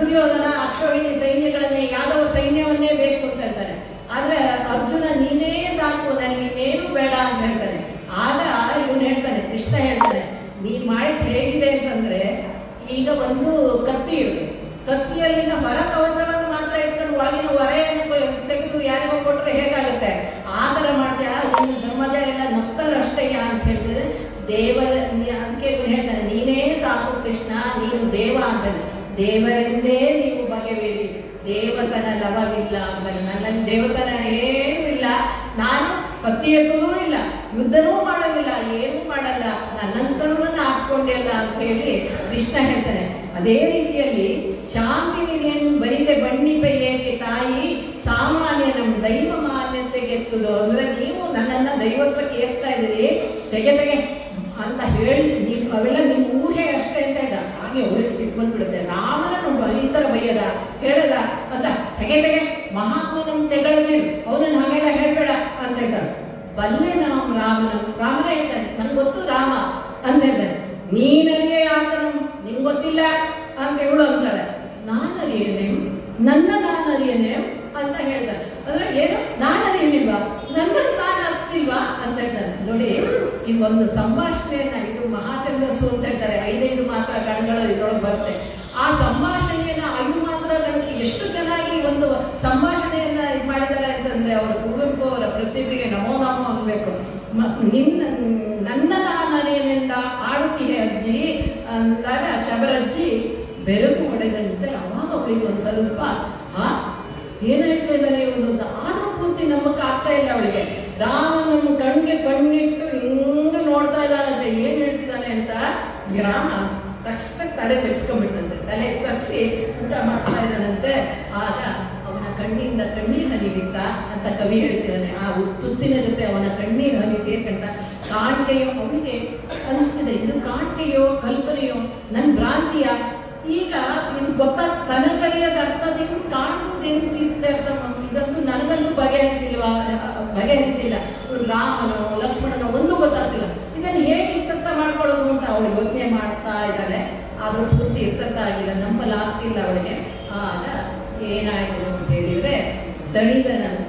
ದುರ್ಯೋಧನ ಅಕ್ಷೋಹಿಣಿ ಸೈನ್ಯಗಳನ್ನೇ ಯಾದವ ಸೈನ್ಯವನ್ನೇ ಬೇಕು ಅಂತ ಹೇಳ್ತಾನೆ ಆದ್ರೆ ಅರ್ಜುನ ನೀನೇ ಸಾಕು ನನಗೆ ಇನ್ನೇನು ಬೇಡ ಅಂತ ಹೇಳ್ತಾನೆ ಆಗ ಇವನು ಹೇಳ್ತಾನೆ ಕೃಷ್ಣ ಹೇಳ್ತಾನೆ ನೀನ್ ಮಾಡಿದ್ ಹೇಗಿದೆ ಅಂತಂದ್ರೆ ಈಗ ಒಂದು ಕತ್ತಿ ಇರುತ್ತೆ ಕತ್ತಿಯಲ್ಲಿನ ಹೊರ ಕವಚವನ್ನು ಮಾತ್ರ ಇಟ್ಕೊಂಡು ಒಳಗಿನ ಹೊರೆಯನ್ನು ತೆಗೆದು ಯಾರಿಗೋ ಕೊಟ್ರೆ ಹೇಗಾಗುತ್ತೆ ಆ ತರ ಮಾಡ್ತೀಯ ನೀನು ಧರ್ಮಜ ಎಲ್ಲ ನಗ್ತಾರಷ್ಟಯ್ಯ ಅಂತ ಹೇಳಿದ್ರೆ ದೇವರ ನೀ- ಅದಕ್ಕೆ ಇವ್ನು ಹೇಳ್ತಾನೆ ನೀನೇ ಸಾಕು ಕೃಷ್ಣ ನೀನು ದೇವ ಅಂತಾನೆ ದೇವರೆಂದೇ ನೀವು ಬಗೆಬೇರಿ ದೇವತನ ಲಭವಿಲ್ಲ ಅಂತಾನೆ ನನ್ನಲ್ಲಿ ದೇವತನ ಏನೂ ಇಲ್ಲ ನಾನು ಪತಿ ಎತ್ತುವುದೂ ಇಲ್ಲ ಯುದ್ಧನೂ ಮಾಡೋದಿಲ್ಲ ಏನೂ ಮಾಡಲ್ಲ ನನ್ನಂತರನ್ನ ಹಾಸ್ಕೊಂಡಿಲ್ಲ ಅಂತ ಹೇಳಿ ಕೃಷ್ಣ ಹೇಳ್ತಾನೆ ಅದೇ ರೀತಿಯಲ್ಲಿ ಶಾಂತಿ ನಿಧಿಯನ್ನು ಬರಿದೆ ಬಣ್ಣಿಪೆ ಏಕೆ ತಾಯಿ ಸಾಮಾನ್ಯ ನಮ್ಮ ದೈವ ಮಾನ್ಯತೆಗೆತ್ತುದು ಅಂದ್ರೆ ನೀವು ನನ್ನನ್ನ ದೈವತ್ವಕ್ಕೆ ಏರ್ಸ್ತಾ ಇದ್ದೀರಿ ತೆಗೆ ತೆಗೆ ಅಂತ ಹೇಳಿ ನೀವು ಅವೆಲ್ಲ ನಿಮ್ಮ ಊಹೆ ಅಷ್ಟೇ ಅಂತ ಇಲ್ಲ ಹಾಗೆ ಅವ್ರಿಗೆ ಸಿಟ್ಟು ಬಂದ್ಬಿಡುತ್ತೆ ರಾಮನನ್ನು ಈ ತರ ಬೈಯದ ಹೇಳದ ಅಂತ ತೆಗೆ ತೆಗೆ ಮಹಾತ್ಮನ ತೆಗಳದಿರು ಅವನನ್ನು ಹಾಗೆಲ್ಲ ಹೇಳ್ಬೇಡ ಅಂತ ಹೇಳ್ತಾರೆ ಬಲ್ಲೆ ನಾವು ರಾಮನ ರಾಮನ ಹೇಳ್ತಾನೆ ನನ್ಗೆ ಗೊತ್ತು ರಾಮ ಅಂತ ಹೇಳ್ತಾನೆ ನೀನರಿಯೇ ಆತನು ನಿಂಗೆ ಗೊತ್ತಿಲ್ಲ ಅಂತ ಇವಳು ಅಂತಾಳೆ ನಾನರಿಯೇನೆ ನನ್ನ ನಾನರಿಯೇನೆ ಅಂತ ಹೇಳ್ತಾನೆ ಅಂದ್ರೆ ಏನು ನಾನರಿಯಲಿಲ್ವಾ ನನ್ನ ತಾನು ಅರ್ತಿಲ್ವಾ ಅಂತ ಹೇಳ್ತಾನೆ ನೋಡಿ ಈ ಒಂದು ಸಂಭಾಷಣೆಯನ್ನ ಇದು ಮಹಾಚಂದಸ್ಸು ಅಂತ ಹೇಳ್ತಾರೆ ಐದೈದು ಮಾತ್ರ ಗಣಗಳು ಇದ್ರೊಳಗೆ ಬರುತ್ತೆ ಆ ಸಂಭಾಷಣೆಯನ್ನ ಐದು ಮಾತ್ರ ಗಣಕ್ಕೆ ಎಷ್ಟು ಚೆನ್ನಾಗಿ ಒಂದು ಸಂಭಾಷಣೆಯನ್ನ ಇದು ಮಾಡಿದ್ದಾರೆ ಅಂತಂದ್ರೆ ಅವರು ಕುವೆಂಪು ಅವರ ಪ್ರತಿಭೆಗೆ ನಮೋ ನಮೋ ಅನ್ಬೇಕು ಮ- ನಿನ್ನ ನನ್ನ ನಾನರಿಯನಿಂದ ಆಡುತ್ತಿದೆ ಅಜ್ಜಿ ಅಂದಾಗ ಶಬರಜ್ಜಿ ಬೆರಕು ಹೊಡೆದಂತೆ ಅವಾಗ ಅವಳಿಗೆ ಒಂದು ಸ್ವಲ್ಪ ಹಾ ಏನ್ ಹೇಳ್ತಾ ಇದ್ದಾನೆ ಇವನು ಅಂತ ಆದ್ರೂ ಪೂರ್ತಿ ನಮ್ಮಕ್ಕ ಆಗ್ತಾ ಇಲ್ಲ ಅವಳಿಗೆ ರಾಮನನ್ನು ಕಣ್ಗೆ ಕಣ್ಣಿಟ್ಟು ಹಿಂಗ ನೋಡ್ತಾ ಇದ್ದಾಳಂತೆ ಏನ್ ಹೇಳ್ತಿದ್ದಾನೆ ಅಂತ ಈ ರಾಮ ತಕ್ಷಣ ತಲೆ ತೆಗ್ಸ್ಕೊಂಡ್ಬಿಟ್ಟಂತೆ ತಲೆ ತಗ್ಸಿ ಊಟ ಮಾಡ್ತಾ ಇದ್ದಾನಂತೆ ಆಗ ಅವನ ಕಣ್ಣಿಂದ ಕಣ್ಣೀರ್ ಹನಿಬಿಟ್ಟ ಅಂತ ಕವಿ ಹೇಳ್ತಿದ್ದಾನೆ ಆ ತುತ್ತಿನ ಜೊತೆ ಅವನ ಕಣ್ಣೀರ್ ಹನಿ ಸೇರ್ಕಂತ ಕಾಣಿಕೆಯೋ ಅವನಿಗೆ ಅನಿಸ್ತಿದೆ ಇದು ಕಾಣಿಕೆಯೋ ಕಲ್ಪನೆಯೋ ನನ್ ಭ್ರಾಂತಿಯ ಈಗ ಇದು ಗೊತ್ತಾ ತನಗರಿಯದ ಅರ್ಥದಿಂದ ಕಾಣುವುದೆಂತಿದ್ದ ಇದಂತೂ ನನಗಂತೂ ಬಗೆಹರಿತಿಲ್ವಾ ಬಗೆಹರಿತಿಲ್ಲ ಇವ್ನು ರಾಮನೋ ಲಕ್ಷ್ಮಣನೋ ಒಂದು ಗೊತ್ತಾಗ್ತಿಲ್ಲ ಇದನ್ನು ಹೇಗೆ ಇರ್ತರ್ಥ ಮಾಡ್ಕೊಳ್ಳೋದು ಅಂತ ಅವಳು ಯೋಚನೆ ಮಾಡ್ತಾ ಇದ್ದಾಳೆ ಆದ್ರೂ ಪೂರ್ತಿ ಇರ್ತರ್ಥ ಆಗಿಲ್ಲ ನಂಬಲಾಗ್ತಿಲ್ಲ ಅವಳಿಗೆ ಆಗ ಏನಾಯ್ತು ಅಂತ ಹೇಳಿದ್ರೆ ದಣಿದ ನಂತರ